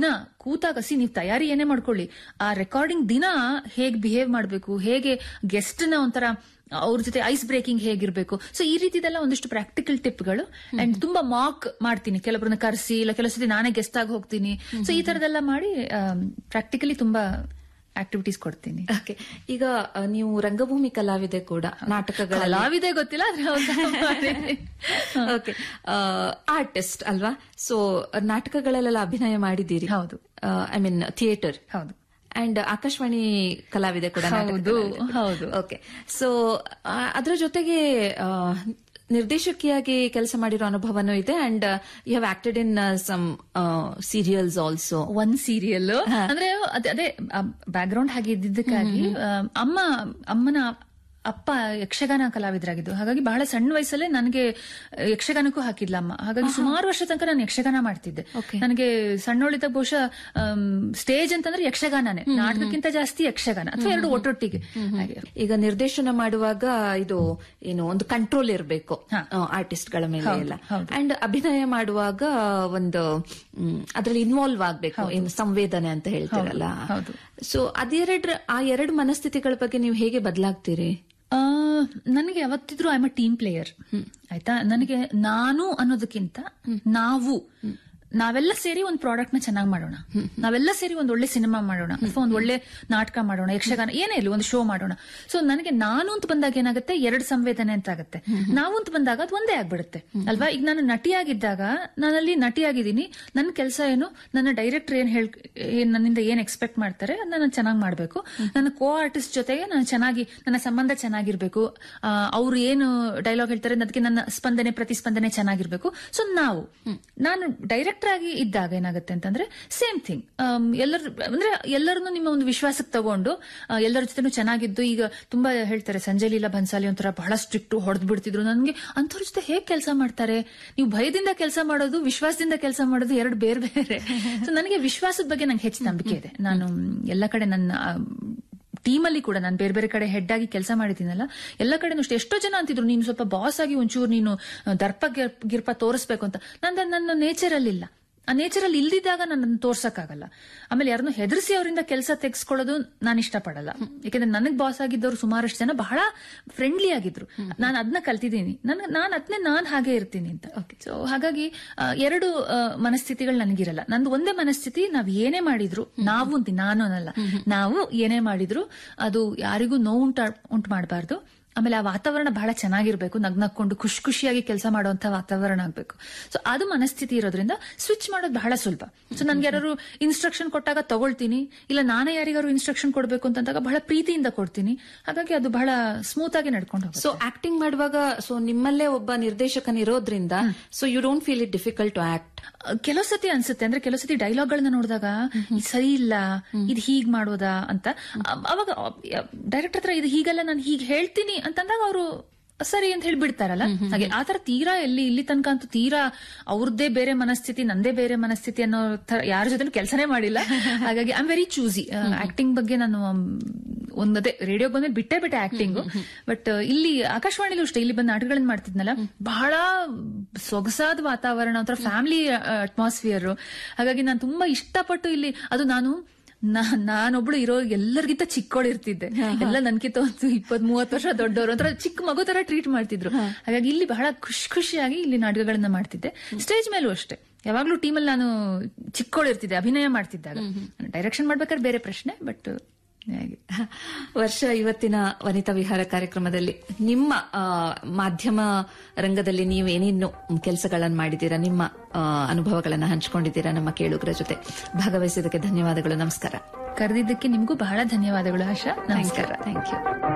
ದಿನ ಕೂತಾಗ ಸಿ ನೀವು ತಯಾರಿ ಏನೇ ಮಾಡ್ಕೊಳ್ಳಿ ಆ ರೆಕಾರ್ಡಿಂಗ್ ದಿನ ಹೇಗ್ ಬಿಹೇವ್ ಮಾಡಬೇಕು ಹೇಗೆ ಗೆಸ್ಟ್ ನ ಒಂಥರ ಅವ್ರ ಜೊತೆ ಐಸ್ ಬ್ರೇಕಿಂಗ್ ಹೇಗಿರ್ಬೇಕು ಸೊ ಈ ರೀತಿದೆಲ್ಲ ಒಂದಿಷ್ಟು ಪ್ರಾಕ್ಟಿಕಲ್ ಟಿಪ್ಗಳು ಅಂಡ್ ತುಂಬಾ ಮಾಕ್ ಮಾಡ್ತೀನಿ ಕೆಲವರನ್ನ ಕರೆಸಿ ಇಲ್ಲ ಕೆಲವು ಸತಿ ನಾನೇ ಗೆಸ್ಟ್ ಆಗಿ ಹೋಗ್ತೀನಿ ಸೊ ಈ ತರದೆಲ್ಲ ಮಾಡಿ ಪ್ರಾಕ್ಟಿಕಲಿ ತುಂಬಾ ಆಕ್ಟಿವಿಟೀಸ್ ಕೊಡ್ತೀನಿ ಓಕೆ ಈಗ ಆ, ನೀವು ರಂಗಭೂಮಿ ಕಲಾವಿದೆ ಕೂಡ ನಾಟಕಗಳ ಕಲಾವಿದೆ ಗೊತ್ತಿಲ್ಲ ಆದ್ರೆ ಹೌದು. ಓಕೆ ಆರ್ಟಿಸ್ಟ್ ಅಲ್ವಾ ಸೊ ನಾಟಕಗಳಲ್ಲೆಲ್ಲ ಅಭಿನಯ ಮಾಡಿದ್ದೀರಿ ಹೌದು. ಐ ಮೀನ್ ಥಿಯೇಟರ್ ಹೌದು ಅಂಡ್ ಆಕಾಶವಾಣಿ ಕಲಾವಿದೆ ಕೂಡ ಹೌದು, ಹೌದು. ಓಕೆ ಸೊ ಅದರ ಜೊತೆಗೆ ಆ, ನಿರ್ದೇಶಕಿಯಾಗಿ ಕೆಲಸ ಮಾಡಿರೋ ಅನುಭವನೂ ಇದೆ and you have acted in some serials also ಒಂದ್ ಸೀರಿಯಲ್ ಅಂದ್ರೆ ಅದೇ ಅದೇ ಬ್ಯಾಕ್ ಗ್ರೌಂಡ್ ಹಾಗೆ ಇದ್ದಿದ್ದಕ್ಕಾಗಿ ಆ, ಅಮ್ಮ ಅಮ್ಮನ ಅಪ್ಪ ಯಕ್ಷಗಾನ ಕಲಾವಿದರಾಗಿದ್ದು ಹಾಗಾಗಿ ಬಹಳ ಸಣ್ಣ ವಯಸ್ಸಲ್ಲೇ ನನಗೆ ಯಕ್ಷಗಾನಕ್ಕೂ ಹಾಕಿದ್ಲ ಅಮ್ಮ ಹಾಗಾಗಿ ಸುಮಾರು ವರ್ಷ ತನಕ ನಾನು ಯಕ್ಷಗಾನ ಮಾಡ್ತಿದ್ದೆ Okay. ನನಗೆ ಸಣ್ಣೋಳಿದ್ದಾಗ ಬಹುಶಃ ಸ್ಟೇಜ್ ಅಂತಂದ್ರೆ ಯಕ್ಷಗಾನನೇ ನಾಟಕಕ್ಕಿಂತ ಜಾಸ್ತಿ ಯಕ್ಷಗಾನ ಅಥವಾ ಎರಡು ಒಟ್ಟೊಟ್ಟಿಗೆ ಹಾಗೆ ಈಗ ನಿರ್ದೇಶನ ಮಾಡುವಾಗ ಇದು ಏನು ಒಂದು ಕಂಟ್ರೋಲ್ ಇರಬೇಕು ಹಾ. ಆರ್ಟಿಸ್ಟ್ ಗಳ ಮೇಲೆ ಹೌದು, ಎಲ್ಲ ಹೌದು. ಅಂಡ್ ಅಭಿನಯ ಮಾಡುವಾಗ ಒಂದು ಅದರಲ್ಲಿ ಇನ್ವಾಲ್ವ್ ಆಗ್ಬೇಕು ಏನು ಸಂವೇದನೆ ಅಂತ ಹೇಳ್ತೀರಲ್ಲ ಹೌದು. ಸೊ ಅದೆರಡು ಆ ಎರಡು ಮನಸ್ಥಿತಿಗಳ ಬಗ್ಗೆ ನೀವು ಹೇಗೆ ಬದಲಾಗ್ತೀರಿ ಆ, ನನಗೆ ಯಾವತ್ತಿದ್ರು I am a team player ಆಯ್ತಾ ನನಗೆ ನಾನು ಅನ್ನೋದಕ್ಕಿಂತ ನಾವು ನಾವೆಲ್ಲ ಸೇರಿ ಒಂದು ಪ್ರಾಡಕ್ಟ್ ನ ಚೆನ್ನಾಗಿ ಮಾಡೋಣ ನಾವೆಲ್ಲ ಸೇರಿ ಒಂದ್ ಒಳ್ಳೆ ಸಿನಿಮಾ ಮಾಡೋಣ ಅಥವಾ ಒಂದ್ ಒಳ್ಳೆ ನಾಟಕ ಮಾಡೋಣ ಯಕ್ಷಗಾನ ಏನೇ ಇಲ್ಲ ಒಂದು ಶೋ ಮಾಡೋಣ ಸೊ ನನಗೆ ನಾನು ಅಂತ ಬಂದಾಗ ಏನಾಗುತ್ತೆ ಎರಡು ಸಂವೇದನೆ ಅಂತ ಆಗುತ್ತೆ ನಾವು ಅಂತ ಬಂದಾಗ ಅದು ಒಂದೇ ಆಗ್ಬಿಡುತ್ತೆ ಅಲ್ವಾ ಈಗ ನಾನು ನಟಿಯಾಗಿದ್ದಾಗ ನಾನಲ್ಲಿ ನಟಿಯಾಗಿದ್ದೀನಿ ನನ್ನ ಕೆಲಸ ಏನು ನನ್ನ ಡೈರೆಕ್ಟರ್ ಏನ್ ಹೇಳ್ ಏನ್ ನನ್ನಿಂದ ಏನ್ ಎಕ್ಸ್ಪೆಕ್ಟ್ ಮಾಡ್ತಾರೆ ಅದನ್ನ ನಾನು ಚೆನ್ನಾಗಿ ಮಾಡಬೇಕು ನನ್ನ ಕೋ ಆರ್ಟಿಸ್ಟ್ ಜೊತೆಗೆ ನಾನು ಚೆನ್ನಾಗಿ ನನ್ನ ಸಂಬಂಧ ಚೆನ್ನಾಗಿರ್ಬೇಕು ಅವ್ರು ಏನು ಡೈಲಾಗ್ ಹೇಳ್ತಾರೆ ಅದಕ್ಕೆ ನನ್ನ ಸ್ಪಂದನೆ ಪ್ರತಿಸ್ಪಂದನೆ ಚೆನ್ನಾಗಿರ್ಬೇಕು ಸೊ ನಾವು ನಾನು ಡೈರೆಕ್ಟರ್ ಆಗಿ ಇದ್ದಾಗ ಏನಾಗುತ್ತೆ ಅಂತಂದ್ರೆ ಸೇಮ್ ಥಿಂಗ್ ಎಲ್ಲರ ಅಂದ್ರೆ ಎಲ್ಲರನ್ನು ನಿಮ್ಮ ಒಂದು ವಿಶ್ವಾಸಕ್ಕೆ ತಗೊಂಡು ಆ, ಎಲ್ಲರ ಜೊತೆನೂ ಚೆನ್ನಾಗಿದ್ದು ಈಗ ತುಂಬಾ ಹೇಳ್ತಾರೆ ಸಂಜಯ್ ಲೀಲಾ ಬನ್ಸಾಲಿ ಒಂಥರ ಬಹಳ ಸ್ಟ್ರಿಕ್ಟ್ ಹೊಡೆದ್ ಬಿಡ್ತಿದ್ರು ನನಗೆ ಅಂಥವ್ರ ಜೊತೆ ಹೇಗೆ ಕೆಲಸ ಮಾಡ್ತಾರೆ ನೀವು ಭಯದಿಂದ ಕೆಲಸ ಮಾಡೋದು ವಿಶ್ವಾಸದಿಂದ ಕೆಲಸ ಮಾಡೋದು ಎರಡು ಬೇರೆ ಬೇರೆ ಸೊ ನನಗೆ ವಿಶ್ವಾಸದ ಬಗ್ಗೆ ನಂಗೆ ಹೆಚ್ಚು ನಂಬಿಕೆ ಇದೆ ನಾನು ಎಲ್ಲ ಕಡೆ ನನ್ನ ಆ, ಟೀಮಲ್ಲಿ ಕೂಡ ನಾನು ಬೇರೆ ಬೇರೆ ಕಡೆ ಹೆಡ್ ಆಗಿ ಕೆಲಸ ಮಾಡಿದ್ದೀನಲ್ಲ ಎಲ್ಲ ಕಡೆ ಅಷ್ಟೇ ಎಷ್ಟೋ ಜನ ಅಂತಿದ್ರು ನೀನು ಸ್ವಲ್ಪ ಬಾಸ್ ಆಗಿ ಒಂಚೂರು ನೀನು ಆ, ದರ್ಪ ಗಿರ್- ಗಿರ್ಪ ತೋರಿಸ್ಬೇಕು ಅಂತ ನಂದು ನನ್ನ ನೇಚರ್ ಅಲ್ಲಿ ಇಲ್ಲ ಆ ನೇಚರ್ ಅಲ್ಲಿ ಇಲ್ದಿದ್ದಾಗ ನನ್ನ ತೋರ್ಸಕ್ಕಾಗಲ್ಲ ಆಮೇಲೆ ಯಾರನ್ನು ಹೆದರಿಸಿ ಅವರಿಂದ ಕೆಲಸ ತೆಗೆಸ್ಕೊಳ್ಳೋದು ನಾನು ಇಷ್ಟಪಡಲ್ಲ ಯಾಕಂದ್ರೆ ನನಗ್ ಬಾಸ್ ಆಗಿದ್ದವರು ಸುಮಾರಷ್ಟು ಜನ ಬಹಳ ಫ್ರೆಂಡ್ಲಿ ಆಗಿದ್ರು ನಾನು ಅದನ್ನ ಕಲ್ತಿದ್ದೀನಿ ನನ್ ನಾನು ಅದನ್ನೇ ನಾನು ಹಾಗೆ ಇರ್ತೀನಿ ಅಂತ ಸೊ ಹಾಗಾಗಿ ಆ, ಎರಡು ಆ, ಮನಸ್ಥಿತಿಗಳು ನನಗಿರಲ್ಲ ನಂದು ಒಂದೇ ಮನಸ್ಥಿತಿ ನಾವ್ ಏನೇ ಮಾಡಿದ್ರು ನಾವು ಅಂತೀನಿ ನಾನು ಅನ್ನಲ್ಲ ನಾವು ಏನೇ ಮಾಡಿದ್ರು ಅದು ಯಾರಿಗೂ ನೋವು ಉಂಟ ಉಂಟು ಮಾಡಬಾರ್ದು ಆಮೇಲೆ ಆ ವಾತಾವರಣ ಬಹಳ ಚೆನ್ನಾಗಿರ್ಬೇಕು ನಗ್ನಕ್ಕೊಂಡು ಖುಷಿ ಖುಷಿಯಾಗಿ ಕೆಲಸ ಮಾಡುವಂತ ವಾತಾವರಣ ಆಗ್ಬೇಕು ಸೊ ಅದು ಮನಸ್ಥಿತಿ ಇರೋದ್ರಿಂದ ಸ್ವಿಚ್ ಮಾಡೋದು ಬಹಳ ಸುಲಭ ಸೊ ನನ್ಗೆ ಯಾರು ಇನ್ಸ್ಟ್ರಕ್ಷನ್ ಕೊಟ್ಟಾಗ ತಗೊಳ್ತೀನಿ ಇಲ್ಲ ನಾನೇ ಯಾರಿಗಾರು ಇನ್ಸ್ಟ್ರಕ್ಷನ್ ಕೊಡ್ಬೇಕು ಅಂತಂದಾಗ ಬಹಳ ಪ್ರೀತಿಯಿಂದ ಕೊಡ್ತೀನಿ ಹಾಗಾಗಿ ಅದು ಬಹಳ ಸ್ಮೂತ್ ಆಗಿ ನಡ್ಕೊಂಡು ಹೋಗುತ್ತೆ ಸೊ ಆಕ್ಟಿಂಗ್ ಮಾಡುವಾಗ ಸೊ ನಿಮ್ಮಲ್ಲೇ ಒಬ್ಬ ನಿರ್ದೇಶಕನಿರೋದ್ರಿಂದ so you don't feel it difficult to act ಕೆಲವು ಸತಿ ಅನ್ಸುತ್ತೆ ಅಂದ್ರೆ ಕೆಲವು ಸತಿ ಡೈಲಾಗ್ ಗಳನ್ನ ನೋಡಿದಾಗ ಇದು ಸರಿ ಇಲ್ಲ ಇದು ಹೀಗ್ ಮಾಡೋದಾ ಅಂತ ಅ- ಅವಾಗ ಡೈರೆಕ್ಟರ್ ಹತ್ರ ಇದು ಹೀಗೆಲ್ಲ ನಾನು ಹೀಗ್ ಹೇಳ್ತೀನಿ ಅಂತಂದಾಗ ಅವರು ಸರಿ ಅಂತ ಹೇಳಿ ಬಿಡ್ತಾರಲ್ಲ ಹಾಗೆ ಆತರ ತೀರಾ ಎಲ್ಲಿ ಇಲ್ಲಿ ತನಕ ಅಂತೂ ತೀರಾ ಅವ್ರದ್ದೇ ಬೇರೆ ಮನಸ್ಥಿತಿ ನಂದೇ ಬೇರೆ ಮನಸ್ಥಿತಿ ಅನ್ನೋ ತರ ಯಾರ ಜೊತೆ ಕೆಲಸನೇ ಮಾಡಿಲ್ಲ ಹಾಗಾಗಿ I am very choosy acting ಬಗ್ಗೆ ನಾನು ಮ್, ಒಂದದೇ ರೇಡಿಯೋ ಬಂದ್ಮೇಲೆ ಬಿಟ್ಟೇ ಬಿಟ್ಟೆ ಆಕ್ಟಿಂಗ್ ಬಟ್ ಇಲ್ಲಿ ಆಕಾಶವಾಣಿಲೂ ಅಷ್ಟೇ ಇಲ್ಲಿ ಬಂದು ನಾಟಕಗಳನ್ನ ಮಾಡ್ತಿದ್ನಲ್ಲ ಬಹಳ ಸೊಗಸಾದ ವಾತಾವರಣ ಒಂಥರ ಫ್ಯಾಮಿಲಿ ಅಟ್ಮಾಸ್ಫಿಯರ್ ಹಾಗಾಗಿ ನಾನು ತುಂಬಾ ಇಷ್ಟಪಟ್ಟು ಇಲ್ಲಿ ಅದು ನಾನು ನಾ- ನಾನೊಬ್ಳು ಇರೋ ಎಲ್ಲರಿಗಿಂತ ಚಿಕ್ಕವಳಿರ್ತಿದ್ದೆ ಎಲ್ಲ ನನ್ಕಿಂತ ಒಂದು ಇಪ್ಪತ್ ಮೂವತ್ತು ವರ್ಷ ದೊಡ್ಡವರು ಒಂಥರ ಚಿಕ್ಕ ಮಗು ತರ ಟ್ರೀಟ್ ಮಾಡ್ತಿದ್ರು ಹಾಗಾಗಿ ಇಲ್ಲಿ ಬಹಳ ಖುಷಿ ಖುಷಿಯಾಗಿ ಇಲ್ಲಿ ನಾಟಕಗಳನ್ನ ಮಾಡ್ತಿದ್ದೆ ಸ್ಟೇಜ್ ಮೇಲೂ ಅಷ್ಟೇ ಯಾವಾಗ್ಲೂ ಟೀಮಲ್ಲಿ ನಾನು ಚಿಕ್ಕವಳಿರ್ತಿದ್ದೆ ಅಭಿನಯ ಮಾಡ್ತಿದ್ದಾಗ ಡೈರೆಕ್ಷನ್ ಮಾಡ್ಬೇಕಾದ್ರೆ ಬೇರೆ ಪ್ರಶ್ನೆ ಬಟ್ ಹಾಗೆ ವರ್ಷ ಇವತ್ತಿನ ವನಿತಾ ವಿಹಾರ ಕಾರ್ಯಕ್ರಮದಲ್ಲಿ ನಿಮ್ಮ ಆ, ಮಾಧ್ಯಮ ರಂಗದಲ್ಲಿ ನೀವು ಏನೇನು ಕೆಲಸಗಳನ್ನು ಮಾಡಿದ್ದೀರಾ ನಿಮ್ಮ ಆ, ಅನುಭವಗಳನ್ನ ಹಂಚಿಕೊಂಡಿದ್ದೀರಾ ನಮ್ಮ ಕೇಳುಗರ ಜೊತೆ ಭಾಗವಹಿಸಿದ್ದಕ್ಕೆ ಧನ್ಯವಾದಗಳು ನಮಸ್ಕಾರ ಕರೆದಿದ್ದಕ್ಕೆ ನಿಮಗೂ ಬಹಳ ಧನ್ಯವಾದಗಳು ಆಶಾ ನಮಸ್ಕಾರ ಥ್ಯಾಂಕ್ ಯು